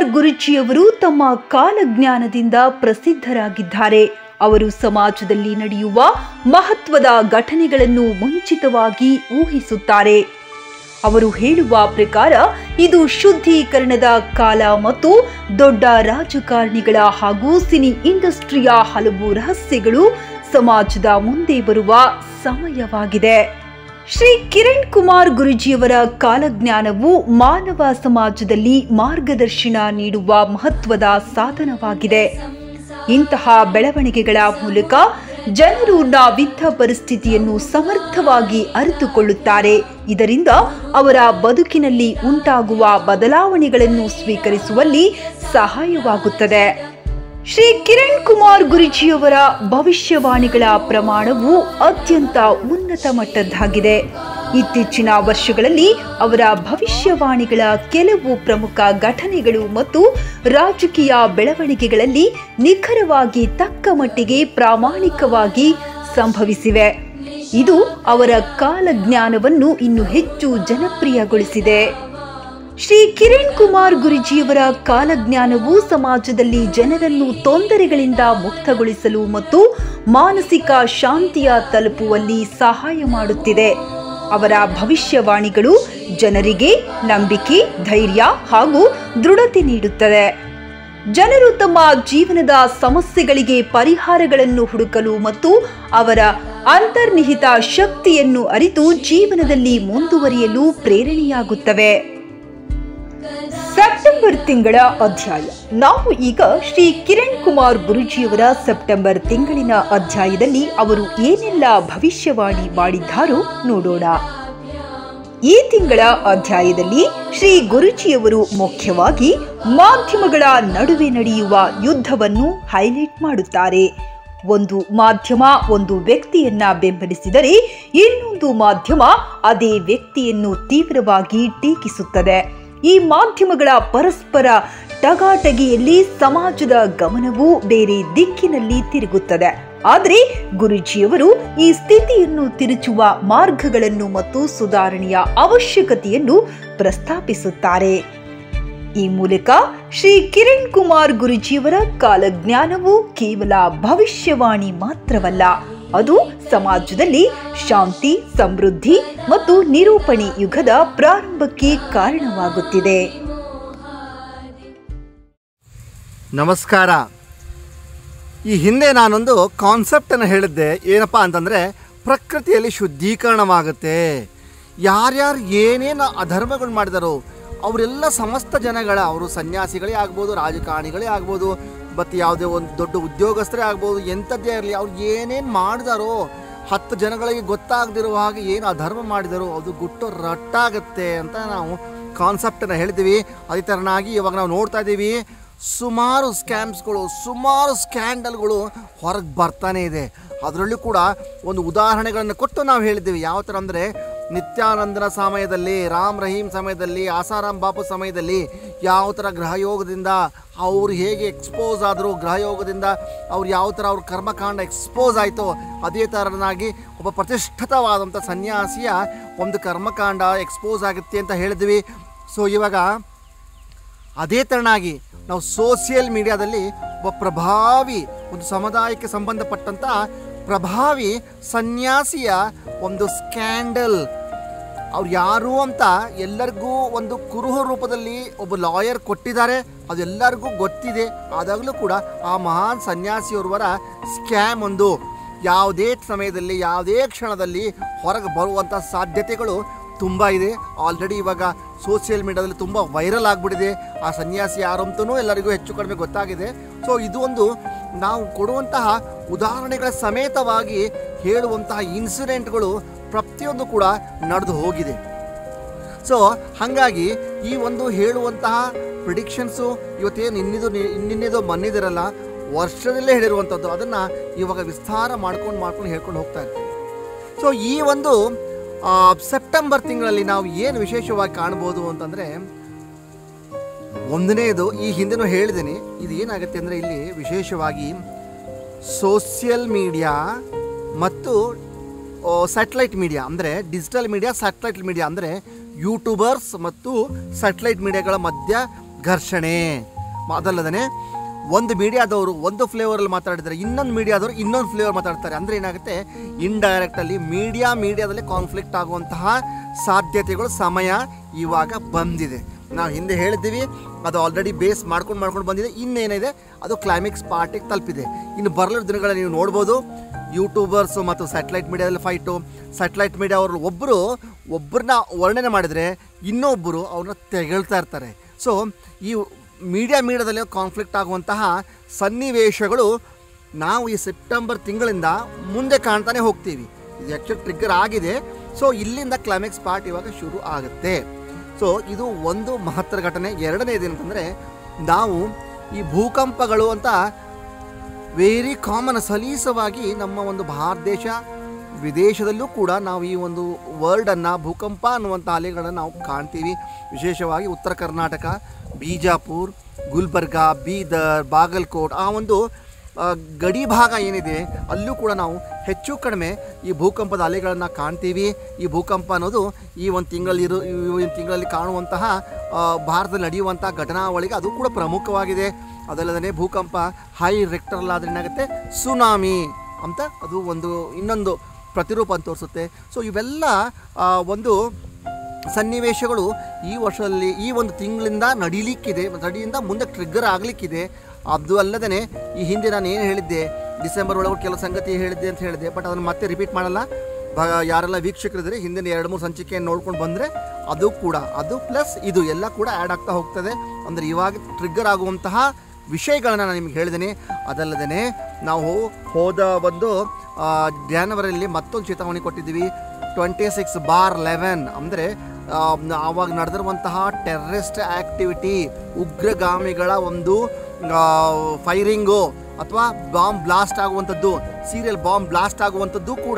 ಗುರುಜಿಯವರು ತಮ್ಮ ಕಾಲಜ್ಞಾನದಿಂದ ಪ್ರಸಿದ್ಧರಾಗಿದ್ದಾರೆ ಅವರು ಸಮಾಜದಲ್ಲಿ ನಡೆಯುವ ಮಹತ್ವದ ಘಟನೆಗಳನ್ನು ಮುಂಚಿತವಾಗಿ ಊಹಿಸುತ್ತಾರೆ ಅವರು ಹೇಳುವ ಪ್ರಕಾರ ಇದು ಶುದ್ಧೀಕರಣದ ಕಾಲ ಮತ್ತು ದೊಡ್ಡ ರಾಜಕಾರಣಿಗಳ ಹಾಗೂ ಸಿನಿ ಇಂಡಸ್ಟ್ರಿಯ ಹಲವು ರಹಸ್ಯಗಳು ಸಮಾಜದ ಮುಂದೆ ಬರುವ ಸಮಯವಾಗಿದೆ ಶ್ರೀ ಕಿರಣ್ ಕುಮಾರ್ ಗುರುಜಿಯವರ ಕಾಲಜ್ಞಾನವು ಮಾನವ ಸಮಾಜದಲ್ಲಿ ಮಾರ್ಗದರ್ಶನ ನೀಡುವ ಮಹತ್ವದ ಸಾಧನವಾಗಿದೆ ಇಂತಹ ಬೆಳವಣಿಗೆಗಳ ಮೂಲಕ ಜನರು ನಾವಿದ್ದ ಪರಿಸ್ಥಿತಿಯನ್ನು ಸಮರ್ಥವಾಗಿ ಅರಿತುಕೊಳ್ಳುತ್ತಾರೆ ಇದರಿಂದ ಅವರ ಬದುಕಿನಲ್ಲಿ ಉಂಟಾಗುವ ಬದಲಾವಣೆಗಳನ್ನು ಸ್ವೀಕರಿಸುವಲ್ಲಿ ಸಹಾಯವಾಗುತ್ತದೆ ಶ್ರೀ ಕಿರಣ್ ಕುಮಾರ್ ಗುರುಜಿಯವರ ಭವಿಷ್ಯವಾಣಿಗಳ ಪ್ರಮಾಣವು ಅತ್ಯಂತ ಉನ್ನತ ಮಟ್ಟದ್ದಾಗಿದೆ ಇತ್ತೀಚಿನ ವರ್ಷಗಳಲ್ಲಿ ಅವರ ಭವಿಷ್ಯವಾಣಿಗಳ ಕೆಲವು ಪ್ರಮುಖ ಘಟನೆಗಳು ಮತ್ತು ರಾಜಕೀಯ ಬೆಳವಣಿಗೆಗಳಲ್ಲಿ ನಿಖರವಾಗಿ ತಕ್ಕ ಮಟ್ಟಿಗೆ ಪ್ರಾಮಾಣಿಕವಾಗಿ ಸಂಭವಿಸಿವೆ ಇದು ಅವರ ಕಾಲಜ್ಞಾನವನ್ನು ಇನ್ನು ಹೆಚ್ಚು ಜನಪ್ರಿಯಗೊಳಿಸಿದೆ ಶ್ರೀ ಕಿರಣ್ ಕುಮಾರ್ ಗುರುಜಿಯವರ ಕಾಲಜ್ಞಾನವು ಸಮಾಜದಲ್ಲಿ ಜನರನ್ನು ತೊಂದರೆಗಳಿಂದ ಮುಕ್ತಗೊಳಿಸಲು ಮತ್ತು ಮಾನಸಿಕ ಶಾಂತಿಯ ತಲುಪುವಲ್ಲಿ ಸಹಾಯ ಮಾಡುತ್ತಿದೆ ಅವರ ಭವಿಷ್ಯವಾಣಿಗಳು ಜನರಿಗೆ ನಂಬಿಕೆ ಧೈರ್ಯ ಹಾಗೂ ದೃಢತೆ ನೀಡುತ್ತದೆ ಜನರು ತಮ್ಮ ಜೀವನದ ಸಮಸ್ಯೆಗಳಿಗೆ ಪರಿಹಾರಗಳನ್ನು ಹುಡುಕಲು ಮತ್ತು ಅವರ ಅಂತರ್ನಿಹಿತ ಶಕ್ತಿಯನ್ನು ಅರಿತು ಜೀವನದಲ್ಲಿ ಮುಂದುವರಿಯಲು ಪ್ರೇರಣೆಯಾಗುತ್ತವೆ ಸೆಪ್ಟೆಂಬರ್ ತಿಂಗಳ ಅಧ್ಯಾಯ ನಾವು ಈಗ ಶ್ರೀ ಕಿರಣ್ ಕುಮಾರ್ ಗುರುಜಿಯವರ ಸೆಪ್ಟೆಂಬರ್ ತಿಂಗಳಿನ ಅಧ್ಯಾಯದಲ್ಲಿ ಅವರು ಏನೆಲ್ಲ ಭವಿಷ್ಯವಾಣಿ ಮಾಡಿದ್ದಾರೋ ನೋಡೋಣ ಈ ತಿಂಗಳ ಅಧ್ಯಾಯದಲ್ಲಿ ಶ್ರೀ ಗುರುಜಿಯವರು ಮುಖ್ಯವಾಗಿ ಮಾಧ್ಯಮಗಳ ನಡುವೆ ನಡೆಯುವ ಯುದ್ಧವನ್ನು ಹೈಲೈಟ್ ಮಾಡುತ್ತಾರೆ ಒಂದು ಮಾಧ್ಯಮ ಒಂದು ವ್ಯಕ್ತಿಯನ್ನ ಬೆಂಬಲಿಸಿದರೆ ಇನ್ನೊಂದು ಮಾಧ್ಯಮ ಅದೇ ವ್ಯಕ್ತಿಯನ್ನು ತೀವ್ರವಾಗಿ ಟೀಕಿಸುತ್ತದೆ ಈ ಮಾಧ್ಯಮಗಳ ಪರಸ್ಪರ ಟಗಾಟಗಿಯಲ್ಲಿ ಸಮಾಜದ ಗಮನವು ಬೇರೆ ದಿಕ್ಕಿನಲ್ಲಿ ತಿರುಗುತ್ತದೆ ಆದರೆ ಗುರುಜಿಯವರು ಈ ಸ್ಥಿತಿಯನ್ನು ತಿರುಚುವ ಮಾರ್ಗಗಳನ್ನು ಮತ್ತು ಸುಧಾರಣೆಯ ಅವಶ್ಯಕತೆಯನ್ನು ಪ್ರಸ್ತಾಪಿಸುತ್ತಾರೆ ಈ ಮೂಲಕ ಶ್ರೀ ಕಿರಣ್ ಕುಮಾರ್ ಗುರುಜಿಯವರ ಕಾಲಜ್ಞಾನವು ಕೇವಲ ಭವಿಷ್ಯವಾಣಿ ಮಾತ್ರವಲ್ಲ ಅದು ಸಮಾಜದಲ್ಲಿ ಶಾಂತಿ ಸಮೃದ್ಧಿ ಮತ್ತು ನಿರೂಪಣೆ ಯುಗದ ಪ್ರಾರಂಭಕ್ಕೆ ಕಾರಣವಾಗುತ್ತಿದೆ ನಮಸ್ಕಾರ ಈ ಹಿಂದೆ ನಾನೊಂದು ಕಾನ್ಸೆಪ್ಟನ್ನು ಹೇಳಿದ್ದೆ ಏನಪ್ಪ ಅಂತಂದರೆ ಪ್ರಕೃತಿಯಲ್ಲಿ ಶುದ್ಧೀಕರಣವಾಗುತ್ತೆ ಯಾರ್ಯಾರು ಏನೇನು ಅಧರ್ಮಗಳು ಮಾಡಿದಾರೋ ಅವರೆಲ್ಲ ಸಮಸ್ತ ಜನಗಳ ಅವರು ಸನ್ಯಾಸಿಗಳೇ ಆಗ್ಬೋದು ರಾಜಕಾರಣಿಗಳೇ ಆಗ್ಬೋದು ಮತ್ತು ಯಾವುದೇ ಒಂದು ದೊಡ್ಡ ಉದ್ಯೋಗಸ್ಥರೇ ಆಗ್ಬೋದು ಎಂಥದ್ದೇ ಇರಲಿ ಅವ್ರು ಏನೇನು ಮಾಡಿದಾರೋ ಹತ್ತು ಜನಗಳಿಗೆ ಗೊತ್ತಾಗದಿರುವ ಹಾಗೆ ಏನು ಅಧರ್ಮ ಮಾಡಿದಾರೋ ಅದು ಗುಟ್ಟು ರಟ್ಟಾಗತ್ತೆ ಅಂತ ನಾವು ಕಾನ್ಸೆಪ್ಟನ್ನು ಹೇಳಿದ್ದೀವಿ ಅದೇ ಥರನಾಗಿ ಇವಾಗ ನಾವು ನೋಡ್ತಾ ಇದ್ದೀವಿ ಸುಮಾರು ಸ್ಕ್ಯಾಮ್ಸ್ಗಳು ಸುಮಾರು ಸ್ಕ್ಯಾಂಡಲ್ಗಳು ಹೊರಗೆ ಬರ್ತಾನೆ ಇದೆ ಅದರಲ್ಲೂ ಕೂಡ ಒಂದು ಉದಾಹರಣೆಗಳನ್ನು ಕೊಟ್ಟು ನಾವು ಹೇಳಿದ್ದೀವಿ ಯಾವ ಥರ ಅಂದರೆ ನಿತ್ಯಾನಂದನ ಸಮಯದಲ್ಲಿ ರಾಮ್ ರಹೀಮ್ ಸಮಯದಲ್ಲಿ ಆಸಾರಾಮ್ ಬಾಪು ಸಮಯದಲ್ಲಿ ಯಾವ ಥರ ಗ್ರಹಯೋಗದಿಂದ ಅವರು ಹೇಗೆ ಎಕ್ಸ್ಪೋಸ್ ಆದರು ಗ್ರಹಯೋಗದಿಂದ ಅವ್ರು ಯಾವ ಥರ ಅವ್ರ ಕರ್ಮಕಾಂಡ ಎಕ್ಸ್ಪೋಸ್ ಆಯಿತೋ ಅದೇ ಥರನಾಗಿ ಒಬ್ಬ ಪ್ರತಿಷ್ಠಿತವಾದಂಥ ಸನ್ಯಾಸಿಯ ಒಂದು ಕರ್ಮಕಾಂಡ ಎಕ್ಸ್ಪೋಸ್ ಆಗುತ್ತೆ ಅಂತ ಹೇಳಿದ್ವಿ ಸೊ ಇವಾಗ ಅದೇ ಥರನಾಗಿ ನಾವು ಸೋಷಿಯಲ್ ಮೀಡಿಯಾದಲ್ಲಿ ಒಬ್ಬ ಪ್ರಭಾವಿ ಒಂದು ಸಮುದಾಯಕ್ಕೆ ಸಂಬಂಧಪಟ್ಟಂಥ ಪ್ರಭಾವಿ ಸನ್ಯಾಸಿಯ ಒಂದು ಸ್ಕ್ಯಾಂಡಲ್ ಅವ್ರು ಯಾರು ಅಂತ ಎಲ್ಲರಿಗೂ ಒಂದು ಕುರುಹು ರೂಪದಲ್ಲಿ ಒಬ್ಬ ಲಾಯರ್ ಕೊಟ್ಟಿದ್ದಾರೆ ಅದು ಎಲ್ಲರಿಗೂ ಗೊತ್ತಿದೆ ಆದಾಗಲೂ ಕೂಡ ಆ ಮಹಾನ್ ಸನ್ಯಾಸಿಯವರ ಸ್ಕ್ಯಾಮ್ ಒಂದು ಯಾವುದೇ ಸಮಯದಲ್ಲಿ ಯಾವುದೇ ಕ್ಷಣದಲ್ಲಿ ಹೊರಗೆ ಬರುವಂಥ ಸಾಧ್ಯತೆಗಳು ತುಂಬ ಇದೆ ಆಲ್ರೆಡಿ ಇವಾಗ ಸೋಷಿಯಲ್ ಮೀಡಿಯಾದಲ್ಲಿ ತುಂಬ ವೈರಲ್ ಆಗಿಬಿಟ್ಟಿದೆ ಆ ಸನ್ಯಾಸಿ ಯಾರು ಅಂತಲೂ ಎಲ್ಲರಿಗೂ ಹೆಚ್ಚು ಕಡಿಮೆ ಗೊತ್ತಾಗಿದೆ ಸೊ ಇದು ಒಂದು ನಾವು ಕೊಡುವಂತಹ ಉದಾಹರಣೆಗಳ ಸಮೇತವಾಗಿ ಹೇಳುವಂತಹ ಇನ್ಸಿಡೆಂಟ್ಗಳು ಪ್ರತಿಯೊಂದು ಕೂಡ ನಡೆದು ಹೋಗಿದೆ ಸೊ ಹಾಗಾಗಿ ಈ ಒಂದು ಹೇಳುವಂತಹ ಪ್ರಿಡಿಕ್ಷನ್ಸು ಇವತ್ತೇನು ಇನ್ನಿದು ಇನ್ನಿನ್ನಿದು ಮನ್ನಿದಿರಲ್ಲ ವರ್ಷದಲ್ಲೇ ಹೇಳಿರುವಂಥದ್ದು ಅದನ್ನು ಇವಾಗ ವಿಸ್ತಾರ ಮಾಡ್ಕೊಂಡು ಮಾಡ್ಕೊಂಡು ಹೇಳ್ಕೊಂಡು ಹೋಗ್ತಾ ಇರ್ತೀವಿ ಸೊ ಈ ಒಂದು ಆ, ಸೆಪ್ಟೆಂಬರ್ ತಿಂಗಳಲ್ಲಿ ನಾವು ಏನು ವಿಶೇಷವಾಗಿ ಕಾಣ್ಬೋದು ಅಂತಂದರೆ ಒಂದನೇದು ಈ ಹಿಂದೆನೂ ಹೇಳಿದ್ದೀನಿ ಇದು ಏನಾಗುತ್ತೆ ಅಂದರೆ ಇಲ್ಲಿ ವಿಶೇಷವಾಗಿ ಸೋಷಿಯಲ್ ಮೀಡಿಯಾ ಮತ್ತು ಸ್ಯಾಟಲೈಟ್ ಮೀಡಿಯಾ ಅಂದರೆ ಡಿಜಿಟಲ್ ಮೀಡಿಯಾ ಸ್ಯಾಟಲೈಟ್ ಮೀಡಿಯಾ ಅಂದರೆ ಯೂಟ್ಯೂಬರ್ಸ್ ಮತ್ತು ಸ್ಯಾಟಲೈಟ್ ಮೀಡಿಯಾಗಳ ಮಧ್ಯ ಘರ್ಷಣೆ ಅದಲ್ಲದೆ ಒಂದು ಮೀಡಿಯಾದವರು ಒಂದು ಫ್ಲೇವರಲ್ಲಿ ಮಾತಾಡಿದರೆ ಇನ್ನೊಂದು ಮೀಡಿಯಾದವರು ಇನ್ನೊಂದು ಫ್ಲೇವರ್ ಮಾತಾಡ್ತಾರೆ ಅಂದರೆ ಏನಾಗುತ್ತೆ ಇಂಡೈರೆಕ್ಟಲ್ಲಿ ಮೀಡಿಯಾ ಮೀಡಿಯಾದಲ್ಲಿ ಕಾನ್ಫ್ಲಿಕ್ಟ್ ಆಗುವಂತಹ ಸಾಧ್ಯತೆಗಳು ಸಮಯ ಇವಾಗ ಬಂದಿದೆ ನಾವು ಹಿಂದೆ ಹೇಳಿದ್ದೀವಿ ಅದು ಆಲ್ರೆಡಿ ಬೇಸ್ ಮಾಡ್ಕೊಂಡು ಮಾಡ್ಕೊಂಡು ಬಂದಿದೆ ಇನ್ನೇನಿದೆ ಅದು ಕ್ಲೈಮ್ಯಾಕ್ಸ್ ಪಾರ್ಟಿಗೆ ತಲುಪಿದೆ ಇನ್ನು ಬರಲಿರೋ ದಿನಗಳಲ್ಲಿ ನೀವು ನೋಡ್ಬೋದು ಯೂಟ್ಯೂಬರ್ಸು ಮತ್ತು ಸ್ಯಾಟಲೈಟ್ ಮೀಡಿಯಾದಲ್ಲಿ ಫೈಟು ಸ್ಯಾಟಲೈಟ್ ಮೀಡಿಯಾ ಅವರು ಒಬ್ಬರು ಒಬ್ಬರನ್ನ ವರ್ಣನೆ ಮಾಡಿದರೆ ಇನ್ನೊಬ್ಬರು ಅವ್ರನ್ನ ತೆಗಳ್ತಾ ಇರ್ತಾರೆ ಸೊ ಈ ಮೀಡಿಯಾ ಮೀಡಿಯಾದಲ್ಲಿ ಕಾನ್ಫ್ಲಿಕ್ಟ್ ಆಗುವಂತಹ ಸನ್ನಿವೇಶಗಳು ನಾವು ಈ ಸೆಪ್ಟೆಂಬರ್ ತಿಂಗಳಿಂದ ಮುಂದೆ ಕಾಣ್ತಾನೆ ಹೋಗ್ತೀವಿ ಇದು ಆ್ಯಕ್ಚುಲಿ ಟ್ರಿಗ್ಗರ್ ಆಗಿದೆ ಸೊ ಇಲ್ಲಿಂದ ಕ್ಲೈಮ್ಯಾಕ್ಸ್ ಪಾರ್ಟ್ ಇವಾಗ ಶುರು ಆಗುತ್ತೆ ಸೊ ಇದು ಒಂದು ಮಹತ್ತರ ಘಟನೆ ಎರಡನೇದು ಏನಂತಂದರೆ ನಾವು ಈ ಭೂಕಂಪಗಳು ಅಂತ ವೆರಿ ಕಾಮನ್ ಸಲೀಸವಾಗಿ ನಮ್ಮ ಒಂದು ಭಾರತ ದೇಶ ವಿದೇಶದಲ್ಲೂ ಕೂಡ ನಾವು ಈ ಒಂದು ವರ್ಲ್ಡನ್ನು ಭೂಕಂಪ ಅನ್ನುವಂಥ ಅಲೆಗಳನ್ನು ನಾವು ಕಾಣ್ತೀವಿ ವಿಶೇಷವಾಗಿ ಉತ್ತರ ಕರ್ನಾಟಕ ಬೀಜಾಪುರ್ ಗುಲ್ಬರ್ಗಾ ಬೀದರ್ ಬಾಗಲ್ಕೋಟ್ ಆ ಒಂದು ಆ, ಗಡಿ ಭಾಗ ಏನಿದೆ ಅಲ್ಲೂ ಕೂಡ ನಾವು ಹೆಚ್ಚು ಕಡಿಮೆ ಈ ಭೂಕಂಪದ ಅಲೆಗಳನ್ನು ಕಾಣ್ತೀವಿ ಈ ಭೂಕಂಪ ಅನ್ನೋದು ಈ ಒಂದು ತಿಂಗಳಲ್ಲಿ ಇರು ಈ ಒಂದು ತಿಂಗಳಲ್ಲಿ ಕಾಣುವಂತಹ ಆ, ಭಾರತದಲ್ಲಿ ನಡೆಯುವಂಥ ಘಟನಾವಳಿಗೆ ಅದು ಕೂಡ ಪ್ರಮುಖವಾಗಿದೆ ಅದಲ್ಲದೆ ಭೂಕಂಪ ಹೈ ರೆಕ್ಟರಲ್ಲಾದ್ರೆ ಏನಾಗುತ್ತೆ ಸುನಾಮಿ ಅಂತ ಅದು ಒಂದು ಇನ್ನೊಂದು ಪ್ರತಿರೂಪ ಅಂತ ತೋರಿಸುತ್ತೆ ಸೊ ಇವೆಲ್ಲ ಆ, ಒಂದು ಸನ್ನಿವೇಶಗಳು ಈ ವರ್ಷದಲ್ಲಿ ಈ ಒಂದು ತಿಂಗಳಿಂದ ನಡೀಲಿಕ್ಕಿದೆ ನಡಿಯಿಂದ ಮುಂದೆ ಟ್ರಿಗ್ಗರ್ ಆಗಲಿಕ್ಕಿದೆ ಅದು ಅಲ್ಲದೆ ಈ ಹಿಂದೆ ನಾನು ಏನು ಹೇಳಿದ್ದೆ ಡಿಸೆಂಬರ್ ಒಳಗೆ ಕೆಲವು ಸಂಗತಿ ಹೇಳಿದ್ದೆ ಅಂತ ಹೇಳಿದೆ ಬಟ್ ಅದನ್ನು ಮತ್ತೆ ರಿಪೀಟ್ ಮಾಡಲ್ಲ ಬ- ಯಾರೆಲ್ಲ ವೀಕ್ಷಕರಿದ್ರೆ ಹಿಂದಿನ ಎರಡು ಮೂರು ಸಂಚಿಕೆಯನ್ನು ನೋಡ್ಕೊಂಡು ಬಂದರೆ ಅದು ಕೂಡ ಅದು ಪ್ಲಸ್ ಇದು ಎಲ್ಲ ಕೂಡ ಆ್ಯಡ್ ಆಗ್ತಾ ಹೋಗ್ತದೆ ಅಂದರೆ ಇವಾಗ ಟ್ರಿಗ್ಗರ್ ಆಗುವಂತಹ ವಿಷಯಗಳನ್ನ ನಾನು ನಿಮ್ಗೆ ಹೇಳಿದ್ದೀನಿ ಅದಲ್ಲದೆ ನಾವು ಹೋದ ಒಂದು ಆ, ಜಾನ್ವರಿಯಲ್ಲಿ ಮತ್ತೊಂದು ಚೇತಾವಣಿ ಕೊಟ್ಟಿದ್ದೀವಿ ಟ್ವೆಂಟಿ ಸಿಕ್ಸ್ ಬಾರ್ ಲೆವೆನ್ ಅಂದರೆ ಆವಾಗ ನಡೆದಿರುವಂತಹ ಟೆರ್ರಿಸ್ಟ್ ಆ್ಯಕ್ಟಿವಿಟಿ ಉಗ್ರಗಾಮಿಗಳ ಒಂದು ಫೈರಿಂಗು ಅಥವಾ ಬಾಂಬ್ ಬ್ಲಾಸ್ಟ್ ಆಗುವಂಥದ್ದು ಸೀರಿಯಲ್ ಬಾಂಬ್ ಬ್ಲಾಸ್ಟ್ ಆಗುವಂಥದ್ದು ಕೂಡ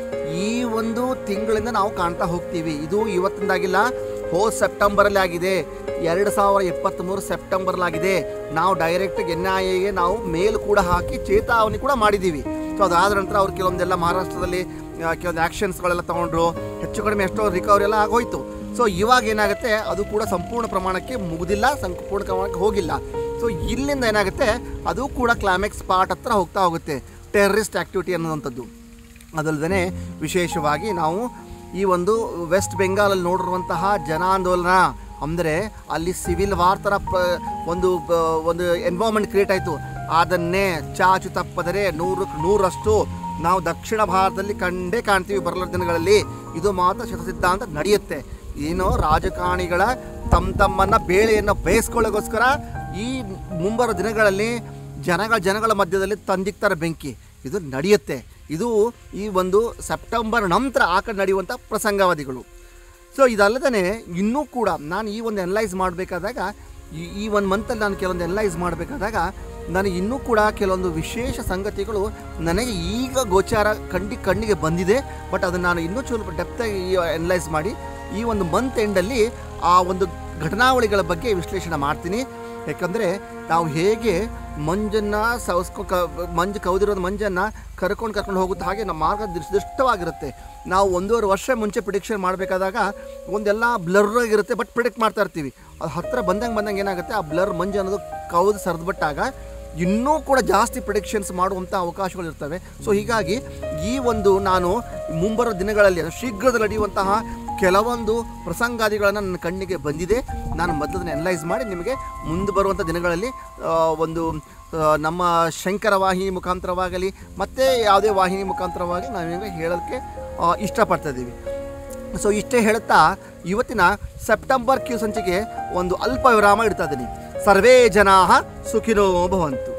ಈ ಒಂದು ತಿಂಗಳಿಂದ ನಾವು ಕಾಣ್ತಾ ಹೋಗ್ತೀವಿ ಇದು ಇವತ್ತಿಂದಾಗಿಲ್ಲ ಹೋದ ಸೆಪ್ಟೆಂಬರಲ್ಲಿ ಆಗಿದೆ ಎರಡು ಸಾವಿರ ಇಪ್ಪತ್ತ್ಮೂರು ಸೆಪ್ಟೆಂಬರ್ಲಾಗಿದೆ ನಾವು ಡೈರೆಕ್ಟ್ ಎನ್ ಐ ಎಗೆ ನಾವು ಮೇಲ್ ಕೂಡ ಹಾಕಿ ಚೇತಾವಣಿ ಕೂಡ ಮಾಡಿದ್ದೀವಿ ಸೊ ಅದಾದ ನಂತರ ಅವ್ರು ಕೆಲವೊಂದೆಲ್ಲ ಮಹಾರಾಷ್ಟ್ರದಲ್ಲಿ ಆ, ಕೆಲವೊಂದು ಆ್ಯಕ್ಷನ್ಸ್ಗಳೆಲ್ಲ ತೊಗೊಂಡ್ರು ಹೆಚ್ಚು ಕಡಿಮೆ ಎಷ್ಟೋ ರಿಕವರಿ ಎಲ್ಲ ಆಗೋಯ್ತು ಸೊ ಇವಾಗ ಏನಾಗುತ್ತೆ ಅದು ಕೂಡ ಸಂಪೂರ್ಣ ಪ್ರಮಾಣಕ್ಕೆ ಮುಗಿದಿಲ್ಲ ಸಂಪೂರ್ಣ ಪ್ರಮಾಣಕ್ಕೆ ಹೋಗಿಲ್ಲ ಸೊ ಇಲ್ಲಿಂದ ಏನಾಗುತ್ತೆ ಅದು ಕೂಡ ಕ್ಲೈಮ್ಯಾಕ್ಸ್ ಪಾರ್ಟ್ ಹತ್ರ ಹೋಗ್ತಾ ಹೋಗುತ್ತೆ ಟೆರ್ರಿಸ್ಟ್ ಆ್ಯಕ್ಟಿವಿಟಿ ಅನ್ನೋವಂಥದ್ದು ಅದಲ್ಲದೆ ವಿಶೇಷವಾಗಿ ನಾವು ಈ ಒಂದು ವೆಸ್ಟ್ ಬೆಂಗಾಲಲ್ಲಿ ನೋಡಿರುವಂತಹ ಜನಾಂದೋಲನ ಅಂದರೆ ಅಲ್ಲಿ ಸಿವಿಲ್ ವಾರ್ ಥರ ಪ ಒಂದು ಬ- ಒಂದು ಎನ್ವೈರ್ಮೆಂಟ್ ಕ್ರಿಯೇಟ್ ಆಯಿತು ಅದನ್ನೇ ಚಾಚು ತಪ್ಪದರೆ ನೂರಕ್ಕೆ ನೂರಷ್ಟು ನಾವು ದಕ್ಷಿಣ ಭಾರತದಲ್ಲಿ ಕಂಡೇ ಕಾಣ್ತೀವಿ ಬರಲ ದಿನಗಳಲ್ಲಿ ಇದು ಮಾತ್ರ ಶತಸಿದ್ಧಾಂತ ನಡೆಯುತ್ತೆ ಏನು ರಾಜಕಾರಣಿಗಳ ತಮ್ಮ ತಮ್ಮನ್ನ ಬೇಳೆಯನ್ನು ಬೇಯಿಸ್ಕೊಳ್ಳೋಕ್ಕೋಸ್ಕರ ಈ ಮುಂಬರೋ ದಿನಗಳಲ್ಲಿ ಜನಗಳ ಜನಗಳ ಮಧ್ಯದಲ್ಲಿ ತಂದಿಕ್ತಾರೆ ಬೆಂಕಿ ಇದು ನಡೆಯುತ್ತೆ ಇದು ಈ ಒಂದು ಸೆಪ್ಟೆಂಬರ್ ನಂತರ ಆ ಕಡೆ ನಡೆಯುವಂಥ ಪ್ರಸಂಗಾವಧಿಗಳು ಸೊ ಇದಲ್ಲದೆ ಇನ್ನೂ ಕೂಡ ನಾನು ಈ ಒಂದು ಎನಲೈಸ್ ಮಾಡಬೇಕಾದಾಗ ಈ ಈ ಒಂದು ಮಂತಲ್ಲಿ ನಾನು ಕೆಲವೊಂದು ಎನಲೈಸ್ ಮಾಡಬೇಕಾದಾಗ ನನಗೆ ಇನ್ನೂ ಕೂಡ ಕೆಲವೊಂದು ವಿಶೇಷ ಸಂಗತಿಗಳು ನನಗೆ ಈಗ ಗೋಚಾರ ಕಂಡಿ ಕಣ್ಣಿಗೆ ಬಂದಿದೆ ಬಟ್ ಅದನ್ನು ನಾನು ಇನ್ನೂ ಸ್ವಲ್ಪ ಡೆಪ್ತಾಗಿ ಎನಲೈಸ್ ಮಾಡಿ ಈ ಒಂದು ಮಂತ್ ಎಂಡಲ್ಲಿ ಆ ಒಂದು ಘಟನಾವಳಿಗಳ ಬಗ್ಗೆ ವಿಶ್ಲೇಷಣೆ ಮಾಡ್ತೀನಿ ಯಾಕಂದರೆ ನಾವು ಹೇಗೆ ಮಂಜನ್ನು ಸವಸ್ಕೊ ಕ ಮಂಜು ಕವಿದಿರೋದು ಮಂಜನ್ನು ಕರ್ಕೊಂಡು ಕರ್ಕೊಂಡು ಹೋಗುತ್ತೆ ಹಾಗೆ ನಮ್ಮ ಮಾರ್ಗ ನಿರ್ದಿಷ್ಟವಾಗಿರುತ್ತೆ ನಾವು ಒಂದೂವರೆ ವರ್ಷ ಮುಂಚೆ ಪ್ರಿಡಿಕ್ಷನ್ ಮಾಡಬೇಕಾದಾಗ ಒಂದೆಲ್ಲ ಬ್ಲರ್ ಆಗಿರುತ್ತೆ ಬಟ್ ಪ್ರಿಡಿಕ್ಟ್ ಮಾಡ್ತಾ ಇರ್ತೀವಿ ಅದು ಹತ್ತಿರ ಬಂದಂಗೆ ಬಂದಂಗೆ ಏನಾಗುತ್ತೆ ಆ ಬ್ಲರ್ ಮಂಜು ಅನ್ನೋದು ಕವಿದು ಸರಿದ್ಬಿಟ್ಟಾಗ ಇನ್ನೂ ಕೂಡ ಜಾಸ್ತಿ ಪ್ರಿಡಿಕ್ಷನ್ಸ್ ಮಾಡುವಂಥ ಅವಕಾಶಗಳು ಇರ್ತವೆ ಸೊ ಹೀಗಾಗಿ ಈ ಒಂದು ನಾನು ಮುಂಬರೋ ದಿನಗಳಲ್ಲಿ ಅದು ಶೀಘ್ರದಲ್ಲಿ ನಡೆಯುವಂತಹ ಕೆಲವೊಂದು ಪ್ರಸಂಗಾದಿಗಳನ್ನು ನನ್ನ ಕಣ್ಣಿಗೆ ಬಂದಿದೆ ನಾನು ಮೊದಲದನ್ನು ಅನಲೈಸ್ ಮಾಡಿ ನಿಮಗೆ ಮುಂದೆ ಬರುವಂಥ ದಿನಗಳಲ್ಲಿ ಆ, ಒಂದು ಆ, ನಮ್ಮ ಶಂಕರ ವಾಹಿನಿ ಮುಖಾಂತರವಾಗಲಿ ಮತ್ತು ಯಾವುದೇ ವಾಹಿನಿ ಮುಖಾಂತರವಾಗಿ ನಾವು ನಿಮಗೆ ಹೇಳೋಕ್ಕೆ ಆ, ಇಷ್ಟಪಡ್ತಾ ಇದ್ದೀವಿ ಸೊ ಇಷ್ಟೇ ಹೇಳುತ್ತಾ ಇವತ್ತಿನ ಸೆಪ್ಟೆಂಬರ್ ಕ್ಯೂ ಸಂಚಿಕೆ ಒಂದು ಅಲ್ಪ ವಿರಾಮ ಇಡ್ತಾ ಇದ್ದೀನಿ ಸರ್ವೇ ಜನಾ ಸುಖಿನೋ ಭವಂತು